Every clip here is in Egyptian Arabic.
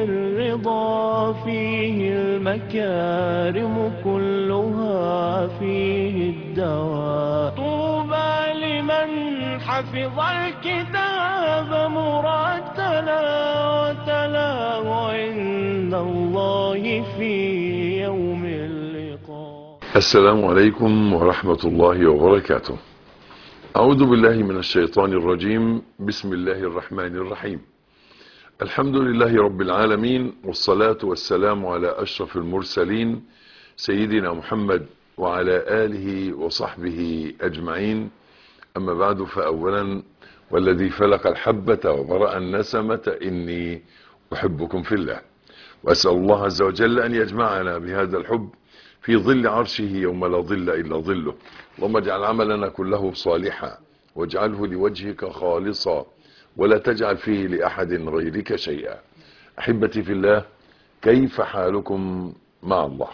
الرضا فيه المكارم كلها فيه الدواء طوبى لمن حفظ الكتاب مرتلا وتلاه عند الله في يوم اللقاء السلام عليكم ورحمة الله وبركاته أعوذ بالله من الشيطان الرجيم بسم الله الرحمن الرحيم الحمد لله رب العالمين والصلاة والسلام على أشرف المرسلين سيدنا محمد وعلى آله وصحبه أجمعين أما بعد فأولا والذي فلق الحبة وبرأ النسمة إني أحبكم في الله وأسأل الله عز وجل أن يجمعنا بهذا الحب في ظل عرشه يوم لا ظل إلا ظله اللهم اجعل عملنا كله صالحا واجعله لوجهك خالصا ولا تجعل فيه لأحد غيرك شيئا أحبتي في الله كيف حالكم مع الله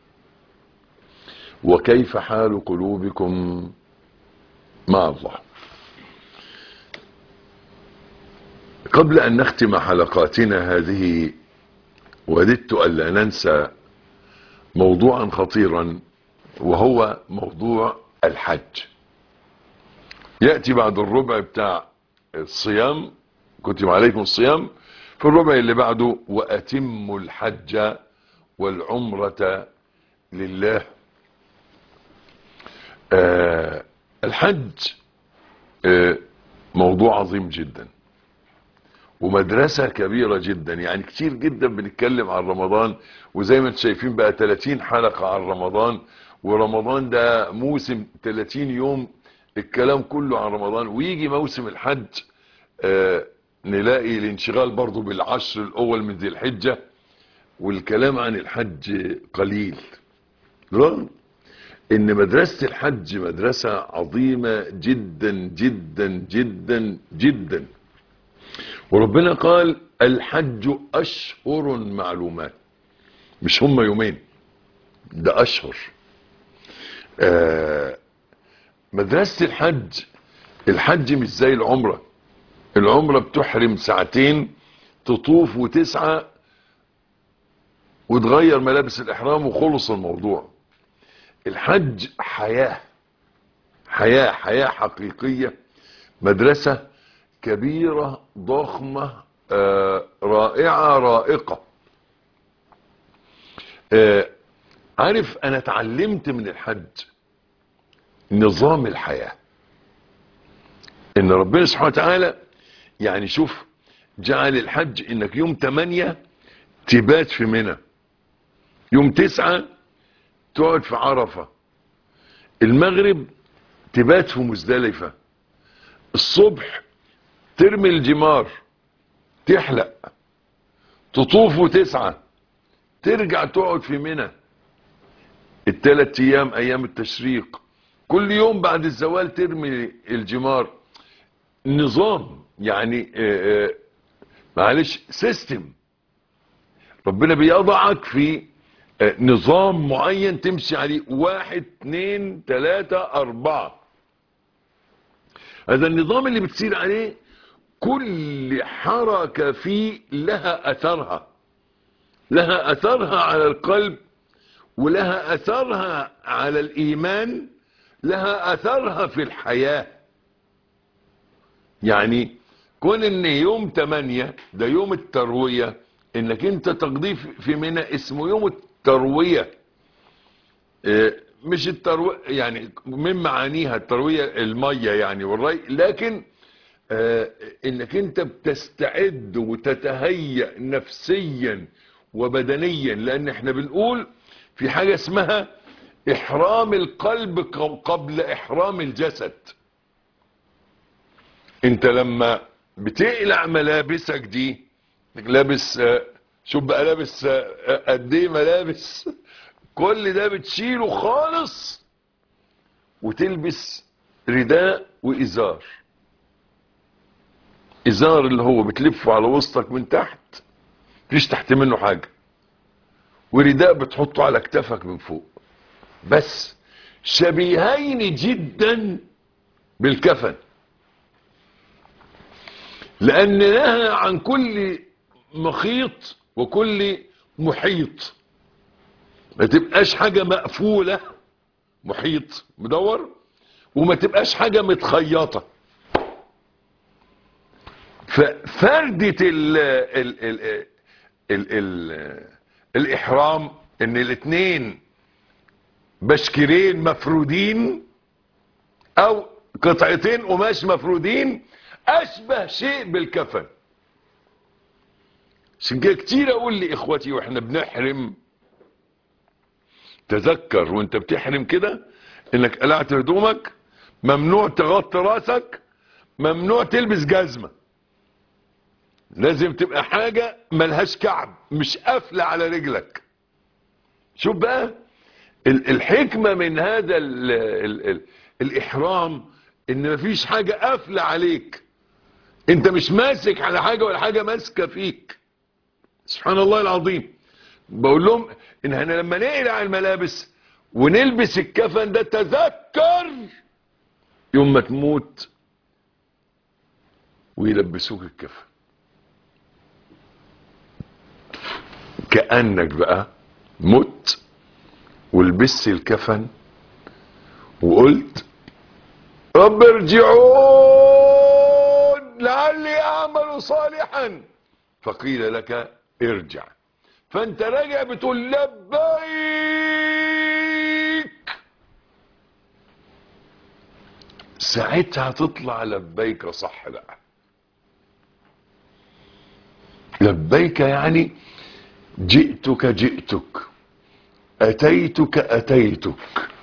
وكيف حال قلوبكم مع الله قبل أن نختم حلقاتنا هذه وددت ألا ننسى موضوعا خطيرا وهو موضوع الحج يأتي بعد الربع بتاع الصيام كتب عليكم الصيام في الربع اللي بعده وأتم الحج والعمرة لله آه الحج آه موضوع عظيم جدا ومدرسة كبيرة جدا يعني كتير جدا بنتكلم عن رمضان وزي ما انتم شايفين بقى 30 حلقة عن رمضان ورمضان ده موسم 30 يوم الكلام كله عن رمضان ويجي موسم الحج آه نلاقي الانشغال برضو بالعشر الاول من ذي الحجة والكلام عن الحج قليل رغم ان مدرسة الحج مدرسة عظيمة جدا جدا جدا جدا وربنا قال الحج اشهر معلومات مش هم يومين ده اشهر آه مدرسة الحج الحج مش زي العمرة العمرة بتحرم ساعتين تطوف وتسعى وتغير ملابس الاحرام وخلص الموضوع الحج حياة حياة حياة حقيقية مدرسة كبيرة ضخمة آه رائعة رائقة آه عارف انا اتعلمت من الحج نظام الحياة ان ربنا سبحانه وتعالى يعني شوف جعل الحج انك يوم 8 تبات في منى يوم 9 تقعد في عرفة المغرب تبات في مزدلفة الصبح ترمي الجمار تحلق تطوف وتسعى ترجع تقعد في منى الثلاث ايام ايام التشريق كل يوم بعد الزوال ترمي الجمار نظام يعني آآ آآ معلش سيستم ربنا بيضعك في نظام معين تمشي عليه واحد اتنين تلاتة اربعة هذا النظام اللي بتسير عليه كل حركة فيه لها اثرها لها اثرها على القلب ولها اثرها على الايمان لها اثرها في الحياة يعني كون ان يوم 8 ده يوم التروية انك انت تقضيه في منى اسمه يوم التروية مش التروية يعني من معانيها التروية المية يعني والري لكن انك انت بتستعد وتتهيأ نفسيا وبدنيا لان احنا بنقول في حاجة اسمها احرام القلب قبل احرام الجسد انت لما بتقلع ملابسك دي لابس شوف بقى لابس قد ايه ملابس كل ده بتشيله خالص وتلبس رداء وازار ازار اللي هو بتلفه على وسطك من تحت مفيش تحت منه حاجة ورداء بتحطه على كتفك من فوق بس شبيهين جدا بالكفن لان لها عن كل مخيط وكل محيط ما تبقاش حاجة مقفولة محيط مدور وما تبقاش حاجة متخيطة ففردة ال ال ال ال ال الإحرام إن الاتنين بشكرين مفرودين أو قطعتين قماش مفرودين أشبه شيء بالكفن عشان كده كتير أقول لإخوتي وإحنا بنحرم تذكر وانت بتحرم كده انك قلعت هدومك ممنوع تغطي راسك ممنوع تلبس جزمة لازم تبقى حاجة ملهاش كعب مش قافلة على رجلك شوف بقى ال- الحكمة من هذا ال ال ال الإحرام إن مفيش حاجة قافلة عليك أنت مش ماسك على حاجة ولا حاجة ماسكة فيك سبحان الله العظيم بقول لهم إن احنا لما نقلع الملابس ونلبس الكفن ده تذكر يوم ما تموت ويلبسوك الكفن كأنك بقى مت ولبست الكفن وقلت رب ارجعون لعلي اعمل صالحا فقيل لك ارجع فانت راجع بتقول لبيك ساعتها تطلع لبيك صح بقى لبيك يعني جئتك جئتك أتيتك أتيتك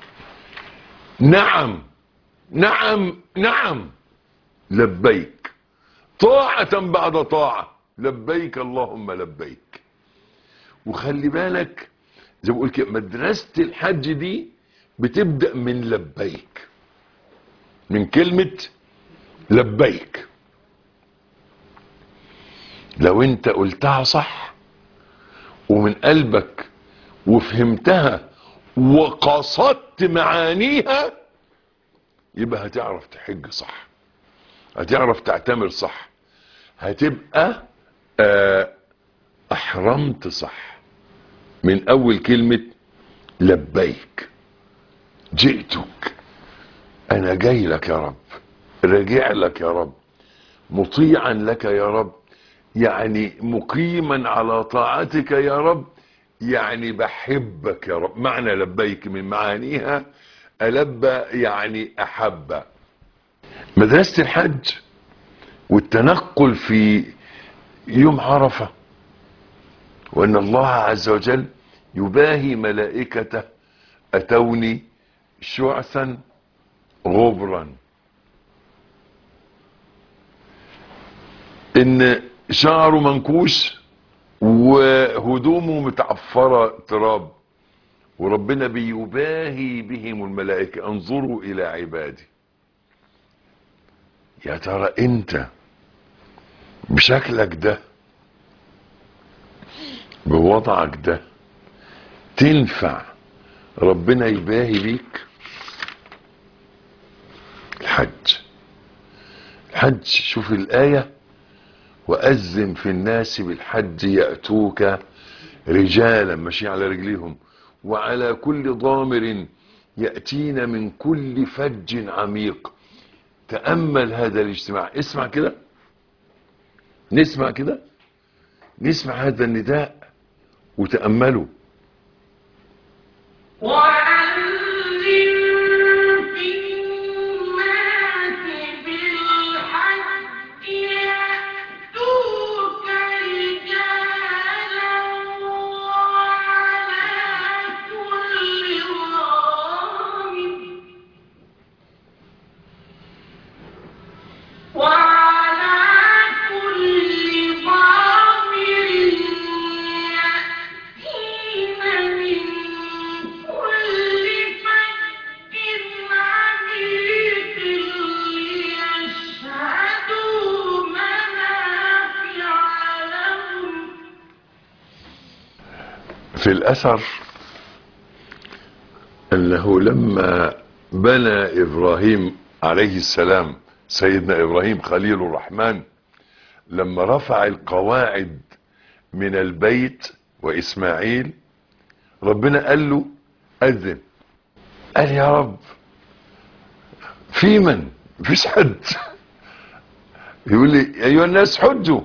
نعم نعم نعم لبيك طاعة بعد طاعة لبيك اللهم لبيك وخلي بالك زي ما بقول كده مدرسة الحج دي بتبدأ من لبيك من كلمة لبيك لو انت قلتها صح ومن قلبك وفهمتها وقصدت معانيها يبقى هتعرف تحج صح هتعرف تعتمر صح هتبقى آه، احرمت صح من اول كلمة لبيك جئتك انا جاي لك يا رب راجع لك يا رب مطيعا لك يا رب يعني مقيما على طاعتك يا رب يعني بحبك يا رب معنى لبيك من معانيها ألب يعني أحب مدرسة الحج والتنقل في يوم عرفة وأن الله عز وجل يباهي ملائكته أتوني شعثا غبرا ان شعره منكوش وهدومه متعفرة تراب وربنا بيباهي بهم الملائكة انظروا الى عبادي يا ترى انت بشكلك ده بوضعك ده تنفع ربنا يباهي بيك الحج الحج شوف الآية وأذن في الناس بالحج يأتوك رجالا ماشيين على رجليهم وعلى كل ضامر يأتين من كل فج عميق تأمل هذا الاجتماع اسمع كده نسمع كده نسمع هذا النداء وتأملوا وأذن في الناس بالحج يأتوك رجالا وعلى كل ضامر وعلى كل ضامر يأتين من كل فج عميق ليشهدوا منافع لهم في الأثر أنه لما بنى إبراهيم عليه السلام سيدنا إبراهيم خليل الرحمن لما رفع القواعد من البيت واسماعيل ربنا قال له اذن قال يا رب في من مفيش حد يقول لي ايها الناس حجوا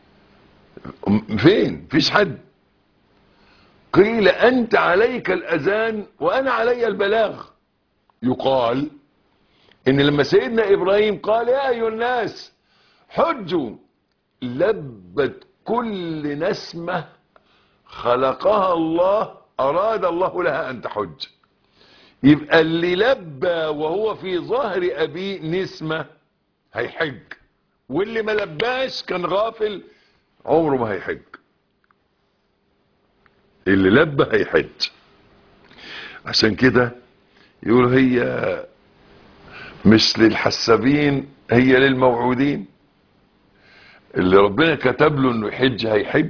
فين مفيش حد قيل انت عليك الاذان وانا علي البلاغ يقال ان لما سيدنا ابراهيم قال يا ايها الناس حجوا لبت كل نسمة خلقها الله اراد الله لها ان تحج يبقى اللي لبى وهو في ظهر ابيه نسمة هيحج واللي ما لباش كان غافل عمره ما هيحج اللي لبى هيحج عشان كده يقولوا هي مش للحسابين هي للموعودين اللي ربنا كتب له انه يحج هيحج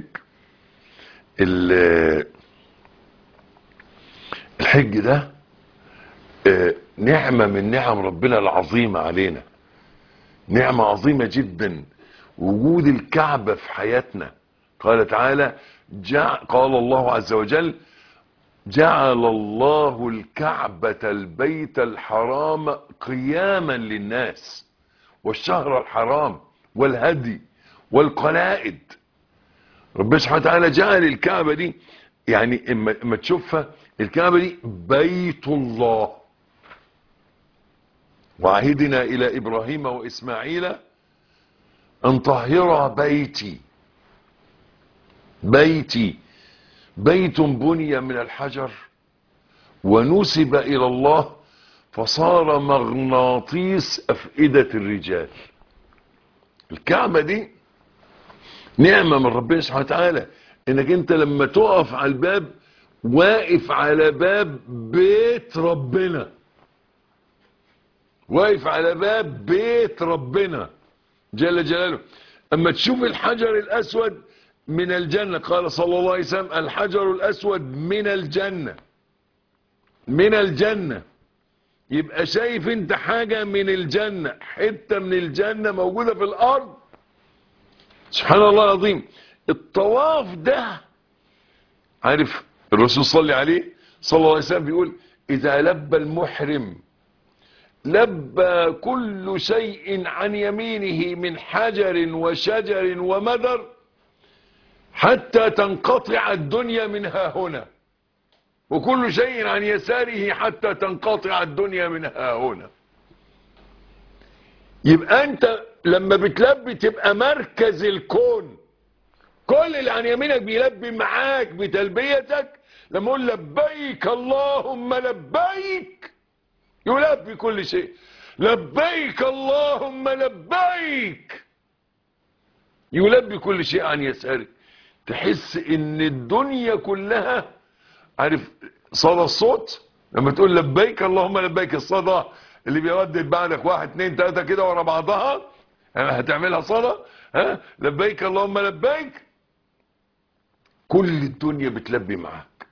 ال- الحج ده آه، نعمة من نعم ربنا العظيمة علينا نعمة عظيمة جدا وجود الكعبة في حياتنا قال تعالى جع قال الله عز وجل جعل الله الكعبة البيت الحرام قياما للناس والشهر الحرام والهدي والقلائد ربنا سبحانه وتعالى جعل الكعبة دي يعني اما, اما تشوفها الكعبة دي بيت الله وعهدنا الى ابراهيم واسماعيل ان طهر بيتي بيتي بيت بني من الحجر ونسب الى الله فصار مغناطيس افئدة الرجال الكعبة دي نعمة من ربنا سبحانه وتعالى انك انت لما تقف على الباب واقف على باب بيت ربنا واقف على باب بيت ربنا جل جلاله اما تشوف الحجر الاسود من الجنة قال صلى الله عليه وسلم الحجر الاسود من الجنة من الجنة يبقى شايف انت حاجة من الجنة حتة من الجنة موجودة في الارض سبحان الله العظيم الطواف ده عارف الرسول صلى عليه صلى الله عليه وسلم بيقول اذا لبى المحرم لبى كل شيء عن يمينه من حجر وشجر ومدر حتى تنقطع الدنيا منها هنا وكل شيء عن يساره حتى تنقطع الدنيا منها هنا يبقى انت لما بتلبي تبقى مركز الكون كل اللي عن يمينك بيلبي معاك بتلبيتك لما اقول لبيك اللهم لبيك يلبي كل شيء لبيك اللهم لبيك يلبي كل شيء عن يسارك تحس ان الدنيا كلها عارف صدى الصوت لما تقول لبيك اللهم لبيك الصدى اللي بيردد بعدك واحد اتنين تلاته كده ورا بعضها هتعملها صدى ها لبيك اللهم لبيك كل الدنيا بتلبي معاك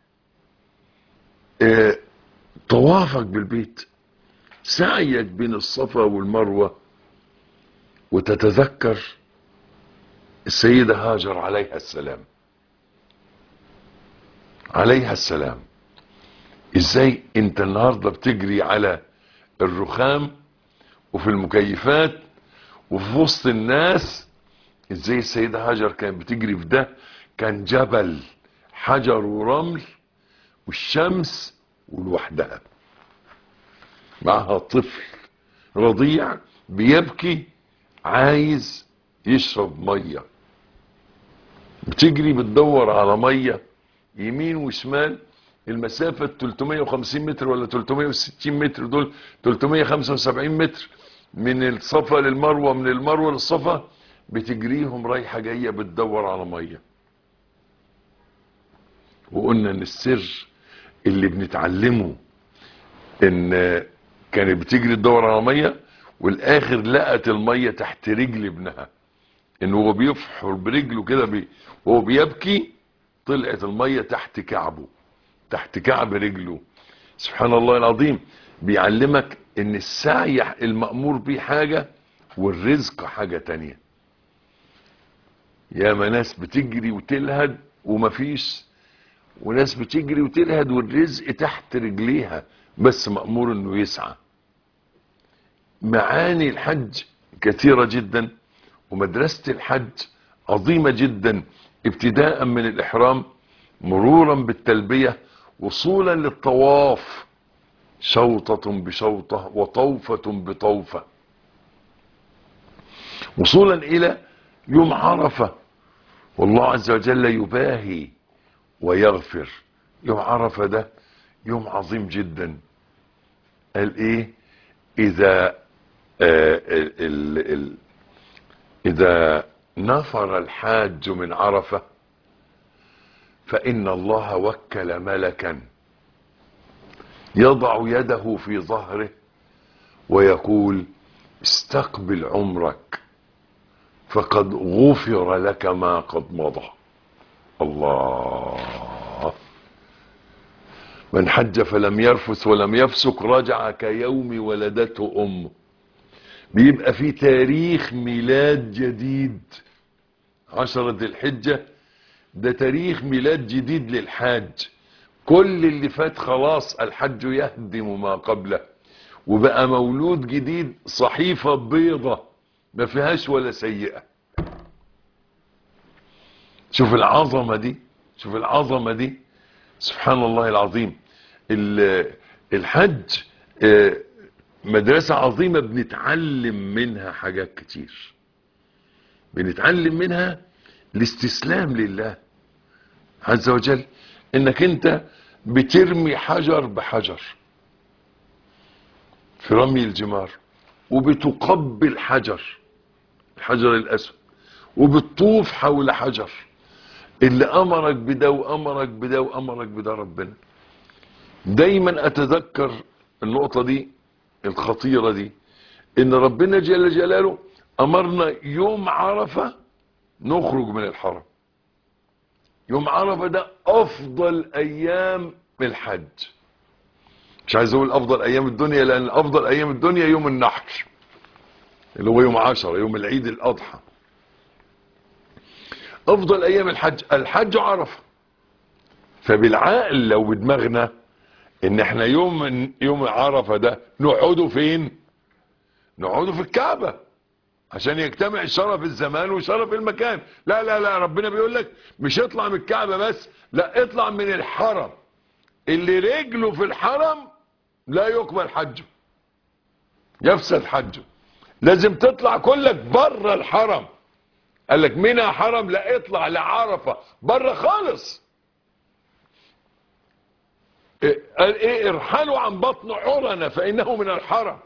اه طوافك بالبيت سعيك بين الصفا والمروة وتتذكر السيدة هاجر عليها السلام عليها السلام ازاي انت النهاردة بتجري على الرخام وفي المكيفات وفي وسط الناس ازاي السيدة هاجر كانت بتجري في ده كان جبل حجر ورمل والشمس ولوحدها معها طفل رضيع بيبكي عايز يشرب ميه بتجري بتدور على ميه يمين وشمال المسافة 350 متر ولا 360 متر دول 375 متر من الصفا للمروة من المروة للصفا بتجريهم رايحة جاية بتدور على مية وقلنا ان السر اللي بنتعلمه ان كانت بتجري تدور على مية والاخر لقت المية تحت رجل ابنها ان هو بيفحر برجله كده بي وهو بيبكي طلعت المية تحت كعبه تحت كعب رجله سبحان الله العظيم بيعلمك ان السعي المأمور بيه حاجة والرزق حاجة تانية ياما ناس بتجري وتلهد ومفيش وناس بتجري وتلهد والرزق تحت رجليها بس مأمور انه يسعى معاني الحج كثيرة جدا ومدرسة الحج عظيمة جدا ابتداء من الإحرام مرورا بالتلبية وصولا للطواف شوطة بشوطة وطوفة بطوفة وصولا إلى يوم عرفة والله عز وجل يباهي ويغفر يوم عرفة ده يوم عظيم جدا قال ايه اذا آه ال ال ال اذا نفر الحاج من عرفة فان الله وكل ملكا يضع يده في ظهره ويقول استقبل عمرك فقد غفر لك ما قد مضى الله من حج فلم يرفث ولم يفسق رجع كيوم ولدته امه بيبقى في تاريخ ميلاد جديد عشرة ذي الحجة ده تاريخ ميلاد جديد للحاج كل اللي فات خلاص الحج يهدم ما قبله وبقى مولود جديد صحيفة بيضة ما فيهاش ولا سيئة شوف العظمة دي شوف العظمة دي سبحان الله العظيم الحج مدرسة عظيمة بنتعلم منها حاجات كتير بنتعلم منها الاستسلام لله عز وجل انك انت بترمي حجر بحجر في رمي الجمار وبتقبل حجر الحجر الاسود وبتطوف حول حجر اللي امرك بده وامرك بده وامرك بده ربنا دايما اتذكر النقطة دي الخطيرة دي ان ربنا جل جلاله امرنا يوم عرفة نخرج من الحرم يوم عرفة ده افضل ايام الحج مش عايز اقول افضل ايام الدنيا لان افضل ايام الدنيا يوم النحر اللي هو يوم عشرة يوم العيد الاضحى افضل ايام الحج الحج عرفة فبالعقل لو بدماغنا ان احنا يوم يوم عرفة ده نقعدوا فين نقعدوا في الكعبة عشان يجتمع شرف الزمان وشرف المكان لا لا لا ربنا بيقول لك مش اطلع من الكعبة بس لا اطلع من الحرم اللي رجله في الحرم لا يقبل حجه يفسد حجه لازم تطلع كلك بره الحرم قال لك منها حرم لا اطلع لعرفة بره خالص إيه قال ايه ارحلوا عن بطن عرنة فانه من الحرم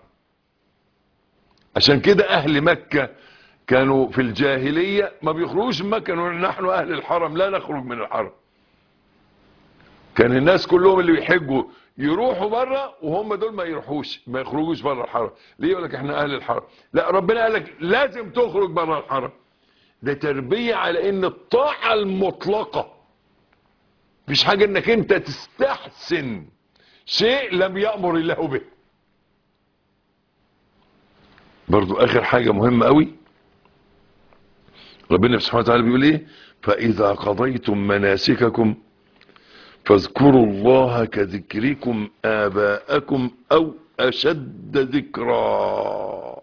عشان كده اهل مكة كانوا في الجاهلية ما بيخرجوش من مكة نحن اهل الحرم لا نخرج من الحرم كان الناس كلهم اللي بيحجوا يروحوا بره وهم دول ما يروحوش ما يخرجوش بره الحرم ليه يقول لك احنا اهل الحرم لا ربنا قال لك لازم تخرج بره الحرم ده تربية على ان الطاعة المطلقة مفيش حاجة انك انت تستحسن شيء لم يأمر الله به برضو اخر حاجة مهمة قوي ربنا سبحانه وتعالى بيقول ايه فاذا قضيتم مناسككم فاذكروا الله كذكركم آباءكم أو أشد ذكرا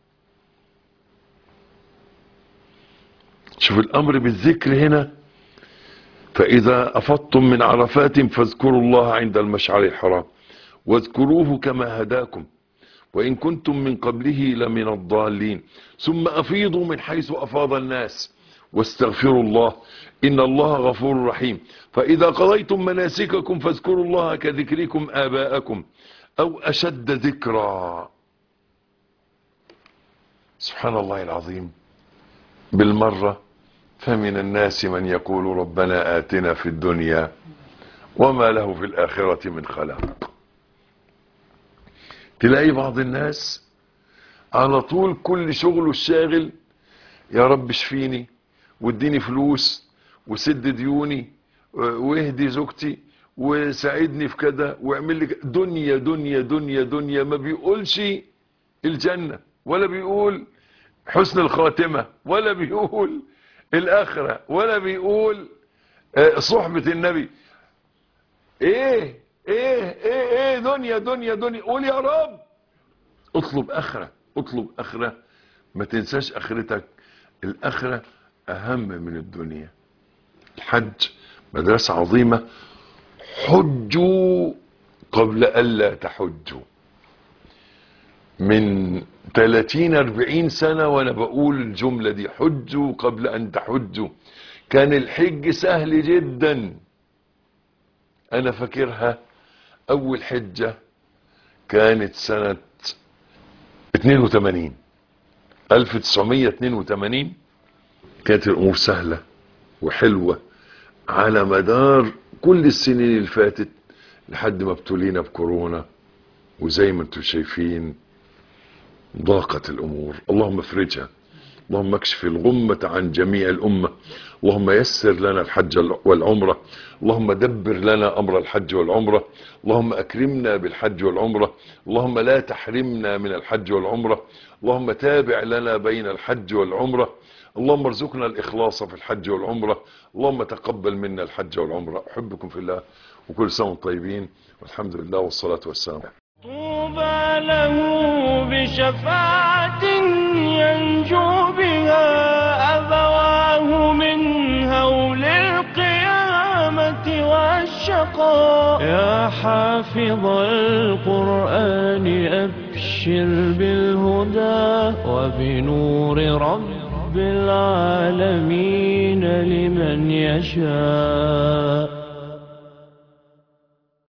شوف الأمر بالذكر هنا فإذا أفضتم من عرفات فاذكروا الله عند المشعر الحرام واذكروه كما هداكم وإن كنتم من قبله لمن الضالين ثم أفيضوا من حيث أفاض الناس واستغفروا الله إن الله غفور رحيم فإذا قضيتم مناسككم فاذكروا الله كذكركم آباءكم أو أشد ذكرا سبحان الله العظيم بالمرة فمن الناس من يقول ربنا آتنا في الدنيا وما له في الآخرة من خلاق تلاقي بعض الناس على طول كل شغله الشاغل يا رب اشفيني واديني فلوس وسد ديوني واهدي زوجتي وساعدني في كده واعمل لي دنيا دنيا دنيا دنيا ما بيقولش الجنة ولا بيقول حسن الخاتمة ولا بيقول الاخرة ولا بيقول آه، صحبة النبي ايه ايه ايه ايه دنيا دنيا دنيا قول يا رب اطلب اخرة اطلب اخرة ما تنساش اخرتك الاخرة اهم من الدنيا الحج مدرسة عظيمة حجوا قبل ألا تحجوا من 30 40 سنة وانا بقول الجملة دي حجوا قبل ان تحجوا كان الحج سهل جدا انا فاكرها اول حجة كانت سنة 82 1982 كانت الامور سهلة وحلوة على مدار كل السنين اللي فاتت لحد ما ابتلينا بكورونا وزي ما انتم شايفين ضاقت الامور اللهم افرجها اللهم اكشف الغمة عن جميع الامة اللهم يسر لنا الحج والعمرة اللهم دبر لنا امر الحج والعمرة اللهم اكرمنا بالحج والعمرة اللهم لا تحرمنا من الحج والعمرة اللهم تابع لنا بين الحج والعمرة اللهم ارزقنا الاخلاص في الحج والعمرة اللهم تقبل منا الحج والعمرة احبكم في الله وكل سنة وانتم طيبين والحمد لله والصلاة والسلام طوبى له بشفاعة ينجو بها أبواه من هول القيامة والشقاء يا حافظ القرآن أبشر بالهدى وبنور رب العالمين لمن يشاء